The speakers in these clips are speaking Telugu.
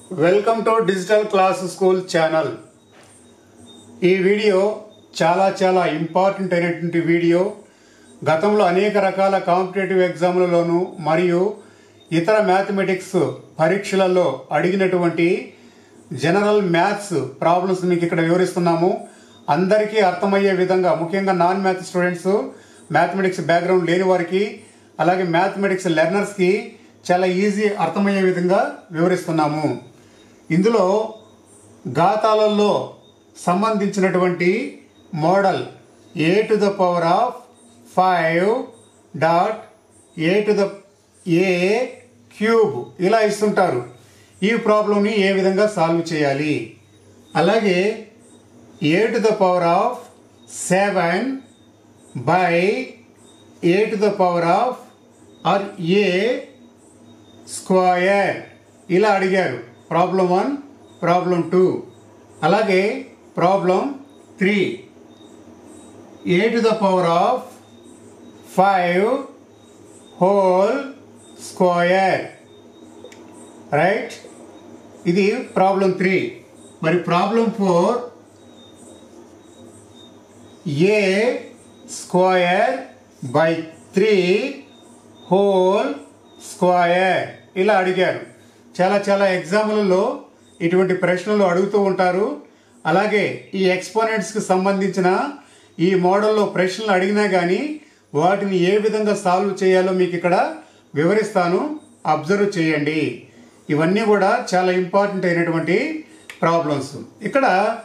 welcome to digital class school channel ఈ వీడియో చాలా చాలా ఇంపార్టెంట్ అయినటువంటి వీడియో గతంలో అనేక రకాల కాంపిటేటివ్ ఎగ్జామ్లలోనూ మరియు ఇతర మ్యాథమెటిక్స్ పరీక్షలలో అడిగినటువంటి జనరల్ మ్యాథ్స్ ప్రాబ్లమ్స్ మీకు ఇక్కడ వివరిస్తున్నాము అందరికీ అర్థమయ్యే విధంగా ముఖ్యంగా non math students mathematics background లేని వారికి అలాగే మ్యాథమెటిక్స్ లెర్నర్స్కి చాలా ఈజీ అర్థమయ్యే విధంగా వివరిస్తున్నాము ఇందులో గాతాలలో సంబంధించినటువంటి model a to the power of five dot a to the a cube ఇలా ఇస్తుంటారు ఈ ప్రాబ్లంని ఏ విధంగా సాల్వ్ చేయాలి అలాగే a to the power of seven by a to the power of r a square ఇలా అడిగారు ప్రాబ్లం వన్ ప్రాబ్లం టూ అలాగే problem three a to the power of five whole square right ఇది ప్రాబ్లం త్రీ మరి problem four a square by three whole square ఇలా అడిగారు చాలా చాలా ఎగ్జామ్లలో ఇటువంటి ప్రశ్నలు అడుగుతూ ఉంటారు అలాగే ఈ ఎక్స్పోనెంట్స్కి సంబంధించిన ఈ మోడల్లో ప్రశ్నలు అడిగినా కానీ వాటిని ఏ విధంగా సాల్వ్ చేయాలో మీకు ఇక్కడ వివరిస్తాను అబ్జర్వ్ చేయండి ఇవన్నీ కూడా చాలా ఇంపార్టెంట్ అయినటువంటి ప్రాబ్లమ్స్ ఇక్కడ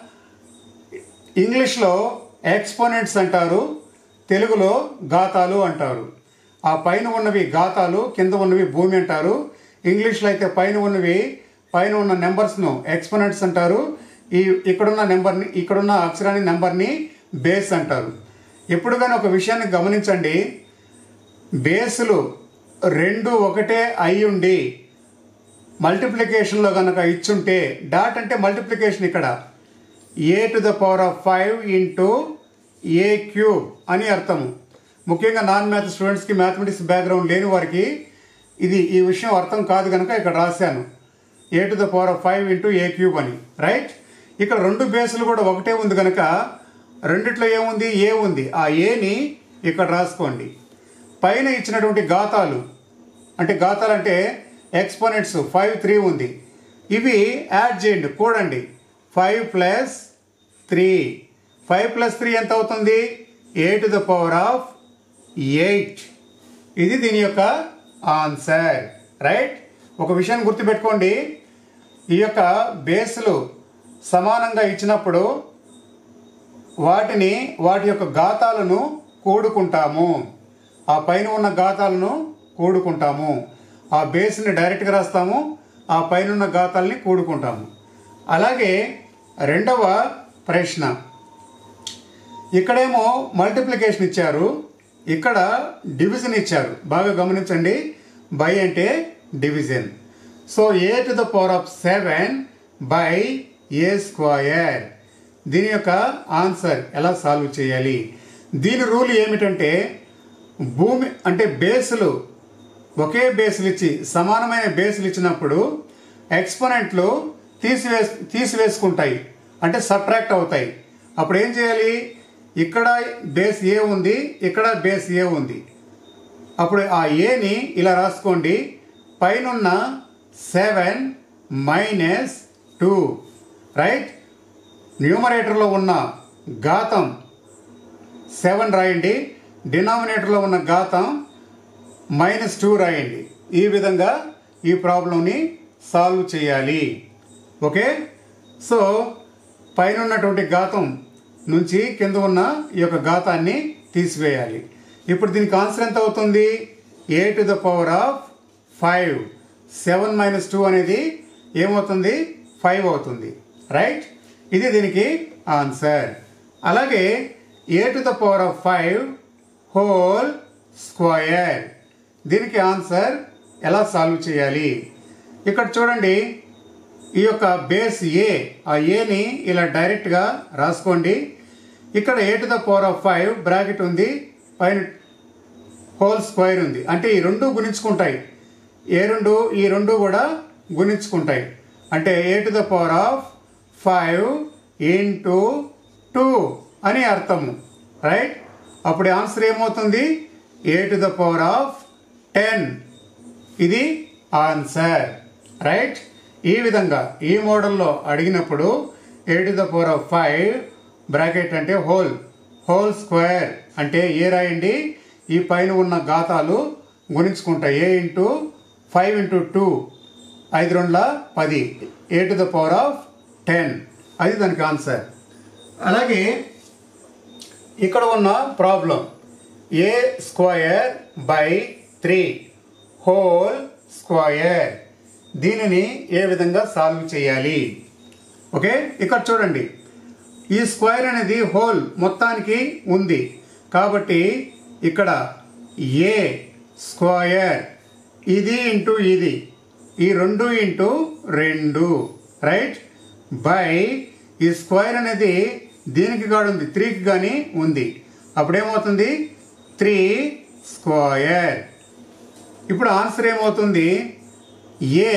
ఇంగ్లీష్లో ఎక్స్పోనెంట్స్ అంటారు తెలుగులో గాతాలు అంటారు ఆ పైన ఉన్నవి గాతాలు కింద ఉన్నవి భూమి అంటారు ఇంగ్లీష్లో అయితే పైన ఉన్నవి పైన ఉన్న నెంబర్స్ను ఎక్స్పోనెంట్స్ అంటారు ఈ ఇక్కడున్న నెంబర్ని ఇక్కడున్న అక్షరాన్ని నెంబర్ని బేస్ అంటారు ఎప్పుడు కానీ ఒక విషయాన్ని గమనించండి బేసులు రెండు ఒకటే అయి ఉండి మల్టిప్లికేషన్లో కనుక ఇచ్చుంటే డాట్ అంటే మల్టిప్లికేషన్ ఇక్కడ a to the power of five into a cube అని అర్థము ముఖ్యంగా నాన్ మ్యాథ్ స్టూడెంట్స్కి మ్యాథమెటిక్స్ బ్యాక్గ్రౌండ్ లేని వారికి ఇది ఈ విషయం అర్థం కాదు కనుక ఇక్కడ రాశాను a to the power of five into a cube అని రైట్ ఇక్కడ రెండు బేసులు కూడా ఒకటే ఉంది కనుక రెండిట్లో ఏముంది ఏ ఉంది ఆ ఏని ఇక్కడ రాసుకోండి పైన ఇచ్చినటువంటి గాతాలు అంటే గాతాలు అంటే ఎక్స్పోనెంట్స్ ఫైవ్ త్రీ ఉంది ఇవి యాడ్ చేయండి కూడండి five plus three five plus three ఎంత అవుతుంది a to the power of eight ఇది దీని యొక్క ఆన్సర్ రైట్ ఒక విషయాన్ని గుర్తుపెట్టుకోండి ఈ యొక్క బేస్లు సమానంగా ఇచ్చినప్పుడు వాటిని వాటి యొక్క గాతాలను కూడుకుంటాము ఆ పైన ఉన్న గాతాలను కూడుకుంటాము ఆ బేస్ని డైరెక్ట్గా రాస్తాము ఆ పైన ఉన్న గాతాలని కూడుకుంటాము అలాగే రెండవ ప్రశ్న ఇక్కడేమో మల్టిప్లికేషన్ ఇచ్చారు ఇక్కడ డివిజన్ ఇచ్చారు బాగా గమనించండి బై అంటే division so a to the power of seven by a square దీని యొక్క ఆన్సర్ ఎలా సాల్వ్ చేయాలి దీని రూల్ ఏమిటంటే భూమి అంటే బేసులు ఒకే బేసులు ఇచ్చి సమానమైన బేసులు ఇచ్చినప్పుడు ఎక్స్పోనెంట్లు తీసివేస్ తీసివేసుకుంటాయి అంటే సబ్ట్రాక్ట్ అవుతాయి అప్పుడు ఏం చేయాలి ఇక్కడ బేస్ ఏ ఉంది ఇక్కడ బేస్ ఏ ఉంది అప్పుడు ఆ ఏని ఇలా రాసుకోండి పైనున్న సెవెన్ మైనస్ టూ రైట్ న్యూమరేటర్లో ఉన్న ఘాతం సెవెన్ రాయండి డినామినేటర్లో ఉన్న ఘాతం మైనస్ టూ రాయండి ఈ విధంగా ఈ ప్రాబ్లంని సాల్వ్ చేయాలి ఓకే సో పైన ఉన్నటువంటి ఘాతం నుంచి కింద ఉన్న ఈ యొక్క ఘాతాన్ని తీసివేయాలి ఇప్పుడు దీనికి ఆన్సర్ ఎంత అవుతుంది a to the power of five seven minus two అనేది ఏమవుతుంది ఫైవ్ అవుతుంది రైట్ ఇది దీనికి ఆన్సర్ అలాగే a to the power of five whole square దీనికి ఆన్సర్ ఎలా సాల్వ్ చేయాలి ఇక్కడ చూడండి ఈ యొక్క బేస్ ఏ ఆ ఏని ఇలా డైరెక్ట్గా రాసుకోండి ఇక్కడ a to the power of five bracket ఉంది పైన హోల్ స్క్వేర్ ఉంది అంటే ఈ రెండు గుణించుకుంటాయి ఏ రెండు ఈ రెండు కూడా గుణించుకుంటాయి అంటే a to the power of five into two అని అర్థము రైట్ అప్పుడు ఆన్సర్ ఏమవుతుంది a to the power of ten ఇది ఆన్సర్ రైట్ ఈ విధంగా ఈ మోడల్లో అడిగినప్పుడు a to the power of five bracket అంటే హోల్ హోల్ స్క్వేర్ అంటే ఏ రాయండి ఈ పైన ఉన్న ఘాతాలు గుణించుకుంటాయి a into five into two ఐదు రెండుల పది a to the power of ten అది దానికి ఆన్సర్ అలాగే ఇక్కడ ఉన్న problem a square by three whole square దీనిని ఏ విధంగా సాల్వ్ చేయాలి ఓకే ఇక్కడ చూడండి ఈ స్క్వేర్ అనేది హోల్ మొత్తానికి ఉంది కాబట్టి ఇక్కడ ఏ స్క్వయర్ ఇది ఇంటూ ఇది ఈ రెండు ఇంటూ రెండు రైట్ బై ఈ స్క్వేర్ అనేది దీనికి కాడు ఉంది త్రీకి కానీ ఉంది అప్పుడేమవుతుంది త్రీ స్క్వయర్ ఇప్పుడు ఆన్సర్ ఏమవుతుంది a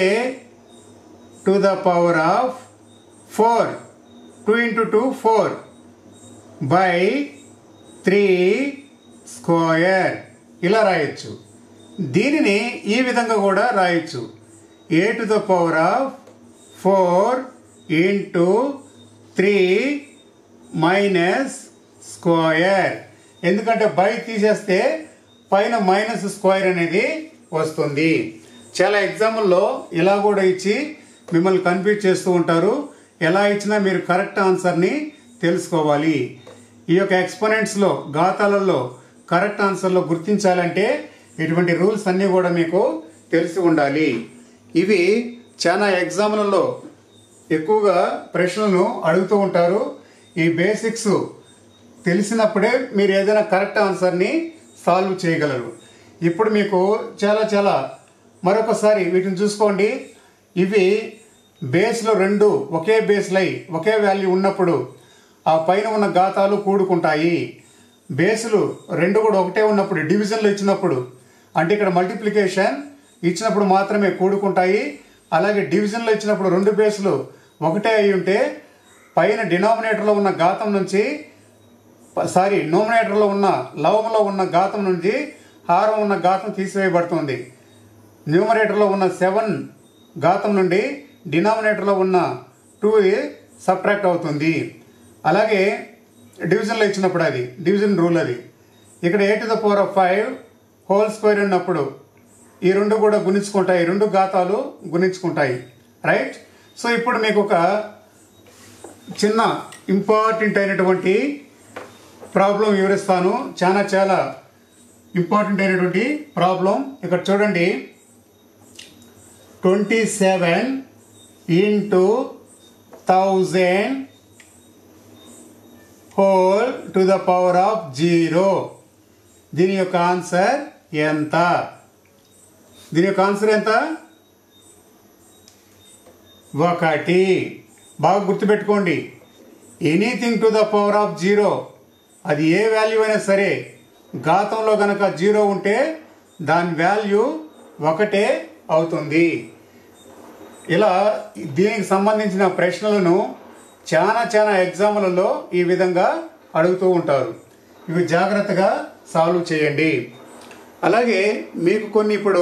to the power of four two into two four by three square ఇలా రాయొచ్చు దీనిని ఈ విధంగా కూడా రాయొచ్చు a to the power of four into three minus square ఎందుకంటే బై తీసేస్తే పైన మైనస్ స్క్వేర్ అనేది వస్తుంది చాలా ఎగ్జాంపుల్లో ఇలా కూడా ఇచ్చి మిమ్మల్ని కన్ఫ్యూజ్ చేస్తూ ఉంటారు ఎలా ఇచ్చినా మీరు కరెక్ట్ ఆన్సర్ని తెలుసుకోవాలి ఈ యొక్క ఎక్స్పోనెంట్స్లో ఘాతాలలో కరెక్ట్ ఆన్సర్లో గుర్తించాలంటే ఇటువంటి రూల్స్ అన్నీ కూడా మీకు తెలిసి ఉండాలి ఇవి చాలా ఎగ్జామ్లలో ఎక్కువగా ప్రశ్నలను అడుగుతూ ఉంటారు ఈ బేసిక్స్ తెలిసినప్పుడే మీరు ఏదైనా కరెక్ట్ ఆన్సర్ని సాల్వ్ చేయగలరు ఇప్పుడు మీకు చాలా చాలా మరొకసారి వీటిని చూసుకోండి ఇవి బేస్లో రెండు ఒకే బేస్లై ఒకే వాల్యూ ఉన్నప్పుడు ఆ పైన ఉన్న ఘాతాలు కూడుకుంటాయి బేసులు రెండు కూడా ఒకటే ఉన్నప్పుడు డివిజన్లు ఇచ్చినప్పుడు అంటే ఇక్కడ మల్టిప్లికేషన్ ఇచ్చినప్పుడు మాత్రమే కూడుకుంటాయి అలాగే డివిజన్లో ఇచ్చినప్పుడు రెండు బేసులు ఒకటే అయి ఉంటే పైన డినామినేటర్లో ఉన్న ఘాతం నుంచి సారీ నోమినేటర్లో ఉన్న లవంలో ఉన్న ఘాతం నుంచి హారం ఉన్న ఘాతం తీసివేయబడుతుంది న్యూమరేటర్లో ఉన్న సెవెన్ ఘాతం నుండి డినామినేటర్లో ఉన్న టూ సబ్ట్రాక్ట్ అవుతుంది అలాగే డివిజన్లో ఇచ్చినప్పుడు అది డివిజన్ రూల్ అది ఇక్కడ a to the power of five whole square ఉన్నప్పుడు ఈ రెండు కూడా గుణించుకుంటాయి రెండు ఘాతాలు గుణించుకుంటాయి రైట్ సో ఇప్పుడు మీకు ఒక చిన్న ఇంపార్టెంట్ అయినటువంటి ప్రాబ్లం వివరిస్తాను చాలా చాలా ఇంపార్టెంట్ అయినటువంటి ప్రాబ్లం ఇక్కడ చూడండి twenty seven into thousand whole to the power of zero దీని యొక్క ఆన్సర్ ఎంత దీని యొక్క ఆన్సర్ ఎంత ఒకటి బాగా గుర్తుపెట్టుకోండి anything to the power of zero అది ఏ వాల్యూ అయినా సరే ఘాతంలో గనక జీరో ఉంటే దాని వాల్యూ ఒకటే అవుతుంది ఇలా దీనికి సంబంధించిన ప్రశ్నలను చాలా చాలా ఎగ్జామ్లలో ఈ విధంగా అడుగుతూ ఉంటారు ఇవి జాగ్రత్తగా సాల్వ్ చేయండి అలాగే మీకు కొన్ని ఇప్పుడు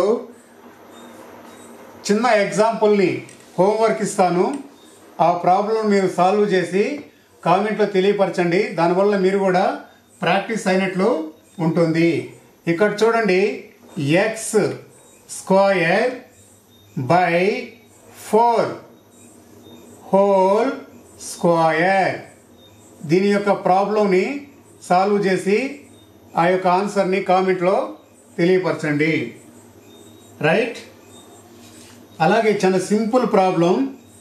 చిన్న ఎగ్జాంపుల్ని హోంవర్క్ ఇస్తాను ఆ ప్రాబ్లం మీరు సాల్వ్ చేసి కామెంట్లో తెలియపరచండి దానివల్ల మీరు కూడా ప్రాక్టీస్ అయినట్లు ఉంటుంది ఇక్కడ చూడండి x square by four whole square దీని యొక్క ప్రాబ్లంని సాల్వ్ చేసి ఆ యొక్క ఆన్సర్ని కామెంట్లో తెలియపరచండి రైట్ అలాగే చాలా simple problem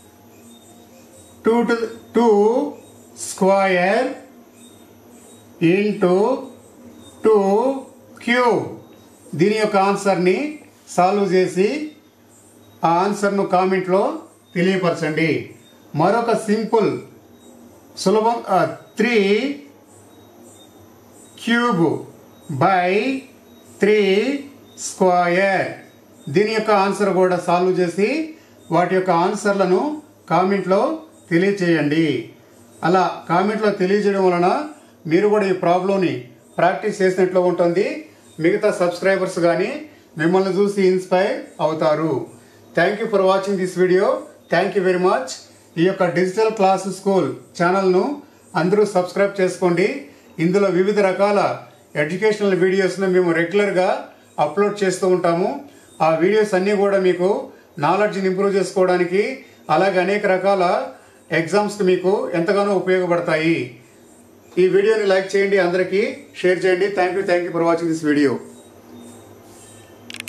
two to two square into two cube దీని యొక్క ఆన్సర్ని సాల్వ్ చేసి ఆ ఆన్సర్ను కామెంట్లో తెలియపరచండి మరొక సింపుల్ సులభం three cube by three square దీని యొక్క ఆన్సర్ కూడా సాల్వ్ చేసి వాటి యొక్క ఆన్సర్లను కామెంట్లో తెలియచేయండి అలా కామెంట్లో తెలియజేయడం వలన మీరు కూడా ఈ ప్రాబ్లంని ప్రాక్టీస్ చేసినట్లు ఉంటుంది మిగతా సబ్స్క్రైబర్స్ కానీ మిమ్మల్ని చూసి ఇన్స్పైర్ అవుతారు thank you for watching this video thank you very much ఈ యొక్క డిజిటల్ క్లాస్ స్కూల్ ఛానల్ను అందరూ సబ్స్క్రైబ్ చేసుకోండి ఇందులో వివిధ రకాల ఎడ్యుకేషనల్ వీడియోస్ను మేము రెగ్యులర్గా అప్లోడ్ చేస్తూ ఉంటాము ఆ వీడియోస్ అన్నీ కూడా మీకు నాలెడ్జ్ని ఇంప్రూవ్ చేసుకోవడానికి అలాగే అనేక రకాల ఎగ్జామ్స్కి మీకు ఎంతగానో ఉపయోగపడతాయి ఈ వీడియోని లైక్ చేయండి అందరికీ షేర్ చేయండి thank you thank you for watching this video